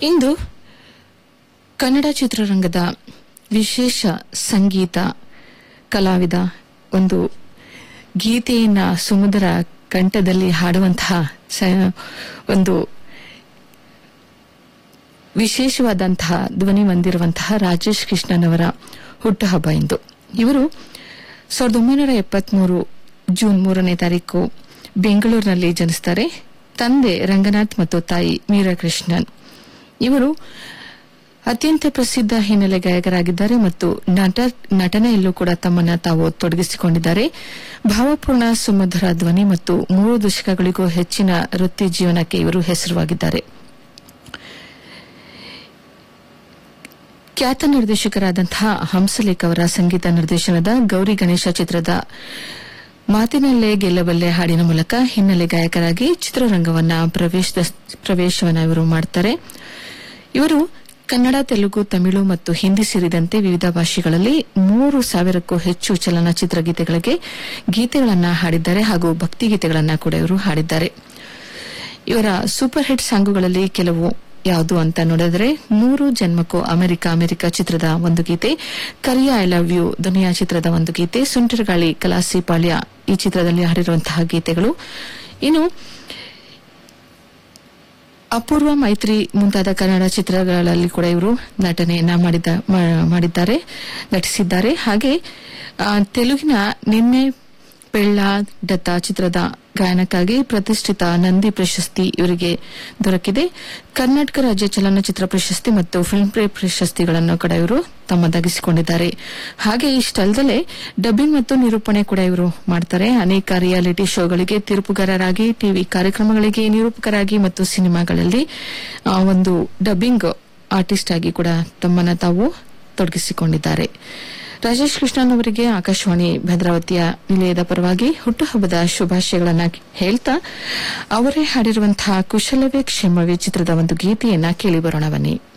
ಇಂದು ಕನ್ನಡ ಚಿತ್ರರಂಗದ ವಿಶೇಷ ಸಂಗೀತ ಕಲಾವಿದ ಒಂದು ಗೀತೆಯನ್ನ ಸುಮಧುರ ಕಂಠದಲ್ಲಿ ಹಾಡುವಂತಹ ಸ- ಒಂದು ವಿಶೇಷವಾದಂತಹ ಧ್ವನಿ ಹೊಂದಿರುವಂತಹ ರಾಜೇಶ್ ಕೃಷ್ಣನ್ ಅವರ ಹುಟ್ಟುಹಬ್ಬ ಇಂದು ಇವರು ಸಾವಿರದ ಒಂಬೈನೂರ ಎಪ್ಪತ್ಮೂರು ಜೂನ್ ಮೂರನೇ ತಾರೀಕು ಬೆಂಗಳೂರಿನಲ್ಲಿ ಜನಿಸ್ತಾರೆ ತಂದೆ ರಂಗನಾಥ್ ಮತ್ತು ತಾಯಿ ಮೀರಾಕೃಷ್ಣನ್ ಇವರು ಅತ್ಯಂತ ಪ್ರಸಿದ್ಧ ಹಿನ್ನೆಲೆ ಗಾಯಕರಾಗಿದ್ದಾರೆ ಮತ್ತು ನಟ ನಟನೆಯಲ್ಲೂ ಕೂಡ ತಮ್ಮನ್ನ ತಾವು ತೊಡಗಿಸಿಕೊಂಡಿದ್ದಾರೆ ಭಾವಪೂರ್ಣ ಸುಮಧುರ ಧ್ವನಿ ಮತ್ತು ಮೂರು ದಶಕಗಳಿಗೂ ಹೆಚ್ಚಿನ ವೃತ್ತಿ ಜೀವನಕ್ಕೆ ಇವರು ಹೆಸರುವಾಗಿದ್ದಾರೆ ಖ್ಯಾತ ನಿರ್ದೇಶಕರಾದಂತಹ ಹಂಸಲೇಖ್ ಅವರ ಸಂಗೀತ ನಿರ್ದೇಶನದ ಗೌರಿ ಗಣೇಶ ಚಿತ್ರದ ಮಾತಿನಲ್ಲೇ ಗೆಲ್ಲಬಲ್ಲೆ ಹಾಡಿನ ಮೂಲಕ ಹಿನ್ನೆಲೆ ಗಾಯಕರಾಗಿ ಚಿತ್ರರಂಗವನ್ನ ಪ್ರವೇಶದ ಪ್ರವೇಶವನ್ನ ಇವರು ಮಾಡ್ತಾರೆ ಇವರು ಕನ್ನಡ ತೆಲುಗು ತಮಿಳು ಮತ್ತು ಹಿಂದಿ ಸೇರಿದಂತೆ ವಿವಿಧ ಭಾಷೆಗಳಲ್ಲಿ ಮೂರು ಸಾವಿರಕ್ಕೂ ಹೆಚ್ಚು ಚಲನಚಿತ್ರ ಗೀತೆಗಳಿಗೆ ಗೀತೆಗಳನ್ನ ಹಾಡಿದ್ದಾರೆ ಹಾಗೂ ಭಕ್ತಿಗೀತೆಗಳನ್ನ ಕೂಡ ಇವರು ಹಾಡಿದ್ದಾರೆ ಇವರ ಸೂಪರ್ ಹಿಟ್ ಸಾಂಗುಗಳಲ್ಲಿ ಕೆಲವು ಯಾವುದು ಅಂತ ನೋಡಿದ್ರೆ ನೂರು ಜನ್ಮಕ್ಕೂ ಅಮೆರಿಕ ಅಮೆರಿಕ ಚಿತ್ರದ ಒಂದು ಗೀತೆ Kariya I love you Duniya ಚಿತ್ರದ ಒಂದು ಗೀತೆ ಸುಂಟರಗಾಳಿ ಕಲಾಸಿ ಪಾಳ್ಯ ಈ ಚಿತ್ರದಲ್ಲಿ ಹಾಡಿರುವಂತಹ ಗೀತೆಗಳು ಇನ್ನು ಅಪೂರ್ವ ಮೈತ್ರಿ ಮುಂತಾದ ಕನ್ನಡ ಚಿತ್ರಗಳಲ್ಲಿ ಕೂಡ ಇವರು ನಟನೆಯನ್ನ ಮಾಡಿದ ಮಾ- ಮಾಡಿದ್ದಾರೆ ನಟಿಸಿದ್ದಾರೆ ಹಾಗೆ ಆ, ತೆಲುಗಿನ ನಿನ್ನೆ ಪೆಳ್ಳ ಡತ್ತ ಚಿತ್ರದ ಗಾಯನಕ್ಕಾಗಿ ಪ್ರತಿಷ್ಠಿತ ನಂದಿ ಪ್ರಶಸ್ತಿ ಇವರಿಗೆ ದೊರಕಿದೆ ಕರ್ನಾಟಕ ರಾಜ್ಯ ಚಲನಚಿತ್ರ ಪ್ರಶಸ್ತಿ ಮತ್ತು ಫಿಲ್ಮ್ ಫೇರ್ ಪ್ರಶಸ್ತಿಗಳನ್ನು ಕೂಡ ಇವರು ತಮ್ಮದಾಗಿಸಿಕೊಂಡಿದ್ದಾರೆ ಹಾಗೆ ಇಷ್ಟಲ್ಲದೆ ಡಬ್ಬಿಂಗ್ ಮತ್ತು ನಿರೂಪಣೆ ಕೂಡ ಇವರು ಮಾಡ್ತಾರೆ ಅನೇಕ ರಿಯಾಲಿಟಿ ಶೋಗಳಿಗೆ ತೀರ್ಪುಗಾರರಾಗಿ ಟಿವಿ ಕಾರ್ಯಕ್ರಮಗಳಿಗೆ ನಿರೂಪಕರಾಗಿ ಮತ್ತು ಸಿನಿಮಾಗಳಲ್ಲಿ ಆ, ಒಂದು ಡಬ್ಬಿಂಗ್ ಆರ್ಟಿಸ್ಟ್ ಆಗಿ ಕೂಡ ತಮ್ಮನ್ನ ತಾವು ತೊಡಗಿಸಿಕೊಂಡಿದ್ದಾರೆ ರಾಜೇಶ್ ಕೃಷ್ಣನ್ ಅವರಿಗೆ ಆಕಾಶವಾಣಿ ಭದ್ರಾವತಿಯ ನಿಲಯದ ಪರವಾಗಿ ಹುಟ್ಟುಹಬ್ಬದ ಶುಭಾಶಯಗಳನ್ನ ಹೇಳ್ತಾ ಅವರೇ ಹಾಡಿರುವಂತಹ ಕುಶಲವೇ ಕ್ಷೇಮವೇ ಚಿತ್ರದ ಒಂದು ಗೀತೆಯನ್ನ ಕೇಳಿ ಬರೋಣ ಬನ್ನಿ